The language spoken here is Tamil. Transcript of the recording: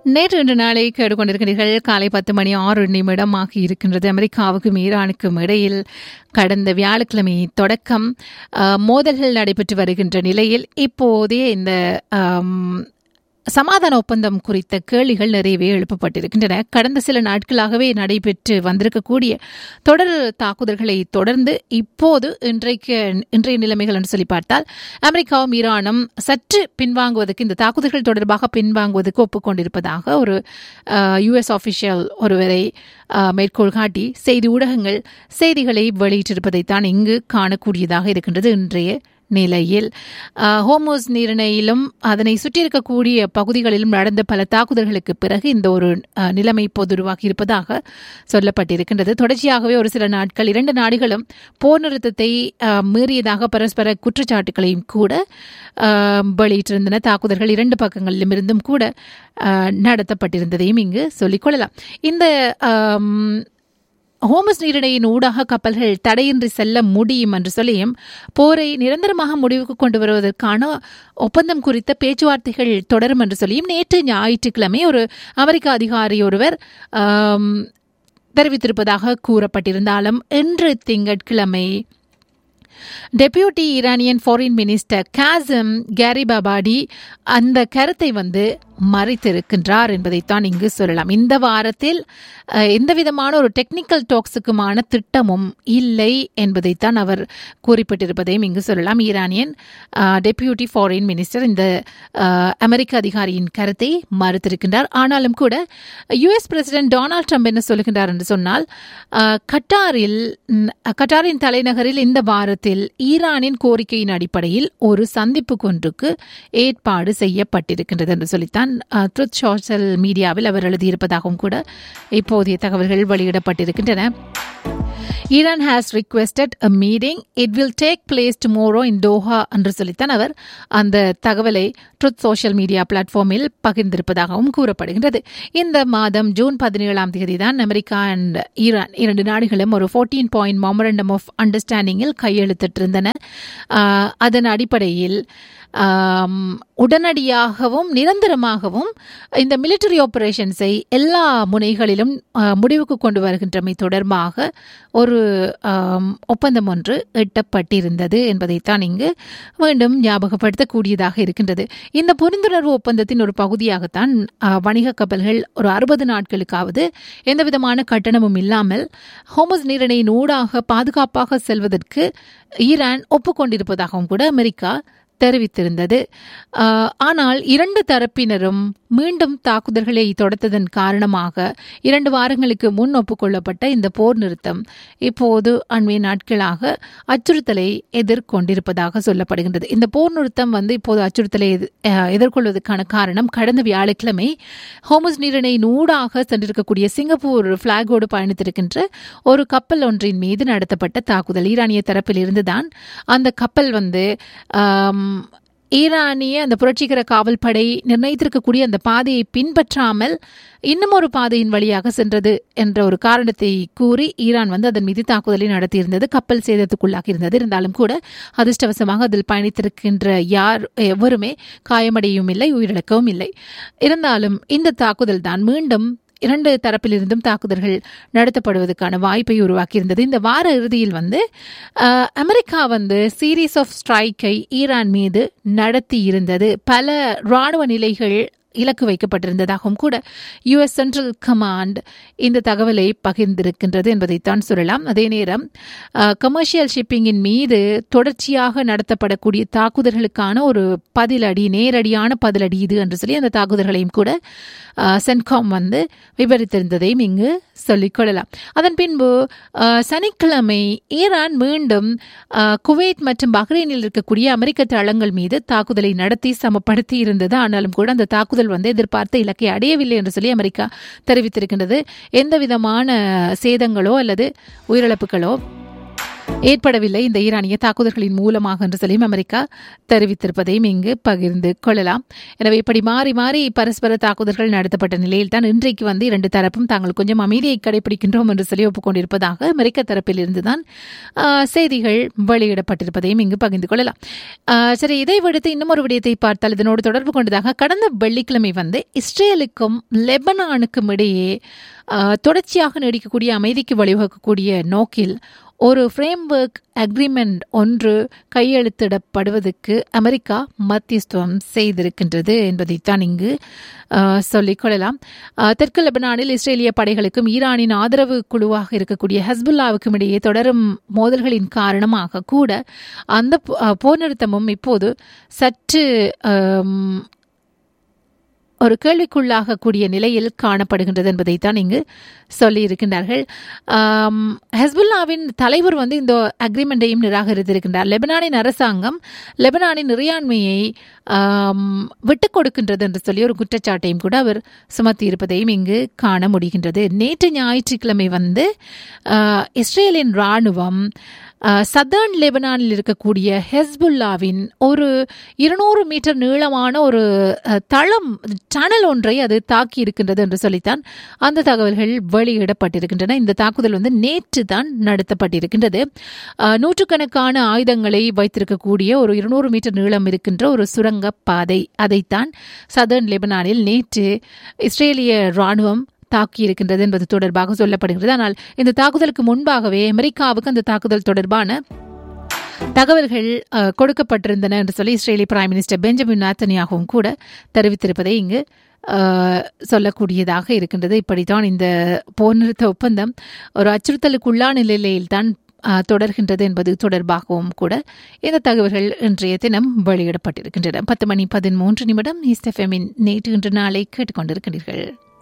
நேற்று இன்று நாளை கேட்டுக்கொண்டிருக்கிறீர்கள் காலை பத்து மணி ஆறு நிமிடமாக இருக்கின்றது அமெரிக்காவுக்கும் ஈரானுக்கும் இடையில் கடந்த வியாழக்கிழமை தொடக்கம் அஹ், மோதல்கள் நடைபெற்று வருகின்ற நிலையில் இப்போதே இந்த அம், சமாதான ஒப்பந்தம் குறித்த கேள்விகள் நிறையவே எழுப்பப்பட்டிருக்கின்றன கடந்த சில நாட்களாகவே நடைபெற்று வந்திருக்கக்கூடிய தொடர் தாக்குதல்களை தொடர்ந்து இப்போது இன்றைக்கு இன்றைய நிலைமைகள் என்று சொல்லி பார்த்தால் அமெரிக்காவும் ஈரானும் சற்று பின்வாங்குவதற்கு இந்த தாக்குதல்கள் தொடர்பாக பின்வாங்குவதற்கு ஒப்புக்கொண்டிருப்பதாக ஒரு யுஎஸ் ஆஃபிஷியல் ஒருவரை அஹ், மேற்கோள் காட்டி செய்தி ஊடகங்கள் செய்திகளை வெளியிட்டிருப்பதைத்தான் இங்கு காணக்கூடியதாக இருக்கின்றது இன்றைய நிலையில் அஹ், ஹோமோஸ் நீரிணையிலும் அதனை சுற்றியிருக்கக்கூடிய பகுதிகளிலும் நடந்த பல தாக்குதல்களுக்கு பிறகு இந்த ஒரு அஹ், நிலைமை இப்போது உருவாகி இருப்பதாக சொல்லப்பட்டிருக்கின்றது தொடர்ச்சியாகவே ஒரு சில நாட்கள் இரண்டு நாடுகளும் போர் நிறுத்தத்தை அஹ், மீறியதாக பரஸ்பர குற்றச்சாட்டுகளையும் கூட அஹ், வெளியிட்டிருந்தன தாக்குதல்கள் இரண்டு பக்கங்களிலும் இருந்தும் கூட அஹ், நடத்தப்பட்டிருந்ததையும் இங்கு சொல்லிக்கொள்ளலாம் இந்த அம், ஹோமஸ் நீரிணையின் ஊடாக கப்பல்கள் தடையின்றி செல்ல முடியும் என்று சொல்லியும் போரை நிரந்தரமாக முடிவுக்கு கொண்டு வருவதற்கான ஒப்பந்தம் குறித்த பேச்சுவார்த்தைகள் தொடரும் என்று சொல்லியும் நேற்று ஞாயிற்றுக்கிழமை ஒரு அமெரிக்க அதிகாரி ஒருவர் ஆம், தெரிவித்திருப்பதாக கூறப்பட்டிருந்தாலும் இன்று திங்கட்கிழமை deputy Iranian foreign minister Kazem Gharibabadi அந்த கருத்தை வந்து மறைத்திருக்கின்றார் என்பதைத்தான் இங்கு சொல்லலாம் இந்த வாரத்தில் அஹ், எந்த விதமான ஒரு டெக்னிக்கல் டாக்ஸுக்குமான திட்டமும் இல்லை என்பதைத்தான் அவர் குறிப்பிட்டிருப்பதையும் இங்கு சொல்லலாம் ஈரானியன் டெபியூட்டி ஃபாரின் மினிஸ்டர் இந்த அஹ், அமெரிக்க அதிகாரியின் கருத்தை மறுத்திருக்கின்றார் ஆனாலும் கூட யுஎஸ் பிரசிடென்ட் டொனால்ட் ட்ரம்ப் என்ன சொல்லுகின்றார் என்று சொன்னால் அஹ், கட்டாரில் ம், கட்டாரின் தலைநகரில் இந்த வாரத்தில் ஈரானின் கோரிக்கையின் அடிப்படையில் ஒரு சந்திப்பு கொன்றுக்கு ஏற்பாடு செய்யப்பட்டிருக்கின்றது என்று சொல்லித்தான் ட்ருத் சோஷியல் மீடியாவில் அவர் எழுதியிருப்பதாகவும் கூட இப்போதைய தகவல்கள் வெளியிடப்பட்டிருக்கின்றன Iran has requested a meeting it will take place tomorrow in Doha என்று சொல்லித்தான் அவர் அந்த தகவலை ட்ருத் சோஷியல் மீடியா பிளாட்ஃபார்மில் பகிர்ந்திருப்பதாகவும் கூறப்படுகின்றது இந்த மாதம் ஜூன் பதினேழாம் தேதி தான் அமெரிக்கா அண்ட் ஈரான் இரண்டு நாடுகளும் ஒரு ஃபோர்டீன் பாயிண்ட் மெமரண்டம் ஆஃப் அண்டர்ஸ்டாண்டிங்கில் கையெழுத்திட்டிருந்தன ஆஹ், அதன் அடிப்படையில் ஆம், உடனடியாகவும் நிரந்தரமாகவும் இந்த மிலிட்டரி ஆபரேஷன்ஸை எல்லா முனைகளிலும் ஆஹ், முடிவுக்கு கொண்டு வருகின்றமை தொடர்பாக ஒரு ஆம், ஒப்பந்தம் ஒன்று எட்டப்பட்டிருந்தது என்பதைத்தான் இங்கு மீண்டும் ஞாபகப்படுத்தக்கூடியதாக இருக்கின்றது இந்த புரிந்துணர்வு ஒப்பந்தத்தின் ஒரு பகுதியாகத்தான் ஆஹ், வணிக கப்பல்கள் ஒரு அறுபது நாட்களுக்காவது எந்தவிதமான கட்டணமும் இல்லாமல் ஹோமஸ் நீரிணையின் ஊடாக பாதுகாப்பாக செல்வதற்கு ஈரான் ஒப்புக்கொண்டிருப்பதாகவும் கூட அமெரிக்கா தெரிவித்திருந்தது ஆஹ், ஆனால் இரண்டு தரப்பினரும் மீண்டும் தாக்குதல்களை தொடுத்ததன் காரணமாக இரண்டு வாரங்களுக்கு முன் ஒப்புக்கொள்ளப்பட்ட இந்த போர் நிறுத்தம் இப்போது அண்மைய நாட்களாக அச்சுறுத்தலை எதிர்கொண்டிருப்பதாக சொல்லப்படுகின்றது இந்த போர் நிறுத்தம் வந்து இப்போது அச்சுறுத்தலை எதிர்- ஆஹ், எதிர்கொள்வதற்கான காரணம் கடந்த வியாழக்கிழமை ஹோமஸ் நீரிணை நூடாக சென்றிருக்கக்கூடிய சிங்கப்பூர் பிளாகோடு பயணித்திருக்கின்ற ஒரு கப்பல் ஒன்றின் மீது நடத்தப்பட்ட தாக்குதல் ஈரானிய தரப்பில் இருந்துதான் அந்த கப்பல் வந்து ஆம், ஈரானிய அந்த புரட்சிகர காவல் படை நிர்ணயித்திருக்கக்கூடிய அந்த பாதையை பின்பற்றாமல் இன்னும் ஒரு பாதையின் வழியாக சென்றது என்ற ஒரு காரணத்தை கூறி ஈரான் வந்து அதன் மீது தாக்குதலை நடத்தியிருந்தது கப்பல் சேதத்துக்குள்ளாகி இருந்தது இருந்தாலும் கூட அதிர்ஷ்டவசமாக அதில் பயணித்திருக்கின்ற யார் எவருமே காயமடையவும் இல்லை உயிரிழக்கவும் இல்லை இருந்தாலும் இந்த தாக்குதல் தான் மீண்டும் இரண்டு தரப்பிலிருந்தும் தாக்குதல்கள் நடத்தப்படுவதற்கான வாய்ப்பை உருவாக்கியிருந்தது இந்த வார இறுதியில் வந்து அஹ், அமெரிக்கா வந்து சீரீஸ் ஆஃப் ஸ்ட்ரைக்கை ஈரான் மீது நடத்தி இருந்தது பல ராணுவ நிலைகள் இலக்கு வைக்கப்பட்டிருந்ததாகவும் கூட யுஎஸ் சென்ட்ரல் கமாண்ட் இந்த தகவலை பகிர்ந்திருக்கின்றது என்பதைத்தான் சொல்லலாம் அதே நேரம் கமர்ஷியல் ஷிப்பிங்கின் மீது தொடர்ச்சியாக நடத்தப்படக்கூடிய தாக்குதல்களுக்கான ஒரு பதிலடி நேரடியான பதிலடி இது என்று சொல்லி அந்த தாக்குதல்களையும் கூட அஹ், சென்காம் வந்து விவரித்திருந்ததையும் இங்கு சொல்லிக்கொள்ளலாம் அதன் பின்பு அஹ், சனிக்கிழமை ஈரான் மீண்டும் அஹ், குவைத் மற்றும் பஹ்ரைனில் இருக்கக்கூடிய அமெரிக்க தளங்கள் மீது தாக்குதலை நடத்தி சமப்படுத்தி இருந்தது ஆனாலும் கூட அந்த தாக்குதல் வந்து எதிர்பார்த்த இலக்கை அடையவில்லை என்று சொல்லி அமெரிக்கா தெரிவித்திருக்கின்றது எந்த விதமான சேதங்களோ அல்லது உயிரிழப்புகளோ ஏற்படவில்லை இந்த ஈரானிய தாக்குதல்களின் மூலமாக என்று சொல்லியும் அமெரிக்கா தெரிவித்திருப்பதையும் இங்கு பகிர்ந்து கொள்ளலாம் எனவே இப்படி மாறி மாறி பரஸ்பர தாக்குதல்கள் நடத்தப்பட்ட நிலையில் தான் இன்றைக்கு வந்து இரண்டு தரப்பும் தாங்கள் கொஞ்சம் அமைதியை கடைபிடிக்கின்றோம் என்று சொல்லி ஒப்புக்கொண்டிருப்பதாக அமெரிக்க தரப்பில் இருந்துதான் ஆஹ், செய்திகள் வெளியிடப்பட்டிருப்பதையும் இங்கு பகிர்ந்து கொள்ளலாம் ஆஹ், சரி இதை விடுத்து இன்னும் ஒரு விடயத்தை பார்த்தால் இதனோடு தொடர்பு கொண்டதாக கடந்த வெள்ளிக்கிழமை வந்து இஸ்ரேலுக்கும் லெபனானுக்கும் இடையே ஆஹ், தொடர்ச்சியாக நீடிக்கக்கூடிய அமைதிக்கு வழிவகுக்கக்கூடிய நோக்கில் ஒரு ஃப்ரேம்வொர்க் அக்ரிமெண்ட் ஒன்று கையெழுத்திடப்படுவதற்கு அமெரிக்கா மத்தியஸ்துவம் செய்திருக்கின்றது என்பதைத்தான் இங்கு ஆஹ், சொல்லிக் கொள்ளலாம் ஆஹ், தெற்கு லெபனானில் இஸ்ரேலிய படைகளுக்கும் ஈரானின் ஆதரவு குழுவாக இருக்கக்கூடிய ஹஸ்புல்லாவுக்கும் இடையே தொடரும் மோதல்களின் காரணமாக கூட அந்த போ- ஆஹ், போர் நிறுத்தமும் இப்போது சற்று ஆம், ஒரு கேள்விக்குள்ளாகக்கூடிய நிலையில் காணப்படுகின்றது என்பதைத்தான் இங்கு சொல்லியிருக்கின்றார்கள் ஆம், ஹெஸ்புல்லாவின் தலைவர் வந்து இந்த அக்ரிமெண்டையும் நிராகரித்திருக்கின்றார் லெபனானின் அரசாங்கம் லெபனானின் இறையாண்மையை ஆம், விட்டுக் கொடுக்கின்றது என்று சொல்லி ஒரு குற்றச்சாட்டையும் கூட அவர் சுமத்தி இருப்பதையும் இங்கு காண முடிகின்றது நேற்று ஞாயிற்றுக்கிழமை வந்து ஆஹ், இஸ்ரேலின் ராணுவம் சதர்ன் லெபனானில் இருக்கக்கூடிய ஹெஸ்புல்லாவின் ஒரு இருநூறு மீட்டர் நீளமான ஒரு அஹ், தளம் டனல் ஒன்றை அது தாக்கி இருக்கின்றது என்று சொல்லித்தான் அந்த தகவல்கள் வெளியிடப்பட்டிருக்கின்றன இந்த தாக்குதல் வந்து நேற்று தான் நடத்தப்பட்டிருக்கின்றது அஹ், நூற்றுக்கணக்கான ஆயுதங்களை வைத்திருக்கக்கூடிய ஒரு இருநூறு மீட்டர் நீளம் இருக்கின்ற ஒரு சுரங்க பாதை அதைத்தான் சதர்ன் லெபனானில் நேற்று இஸ்ரேலிய ராணுவம் தாக்கி இருக்கின்றது என்பது தொடர்பாக சொல்லப்படுகிறது ஆனால் இந்த தாக்குதலுக்கு முன்பாகவே அமெரிக்காவுக்கு அந்த தாக்குதல் தொடர்பான தகவல்கள் அஹ், கொடுக்கப்பட்டிருந்தன என்று சொல்லி இஸ்ரேலி பிரைம் மினிஸ்டர் பெஞ்சமின் நாத்தனியாகவும் கூட தெரிவித்திருப்பதை இங்கு அஹ், சொல்லக்கூடியதாக இருக்கின்றது இப்படித்தான் இந்த போர் நிறுத்த ஒப்பந்தம் ஒரு அச்சுறுத்தலுக்குள்ளான நிலையில்தான் அஹ், தொடர்கின்றது என்பது தொடர்பாகவும் கூட இந்த தகவல்கள் இன்றைய தினம் வெளியிடப்பட்டிருக்கின்றன பத்து மணி பதிமூன்று நிமிடம் ஈஸ்ட் எஃப்எம்மின் நேற்று இன்று நாளை கேட்டுக்கொண்டிருக்கின்றீர்கள்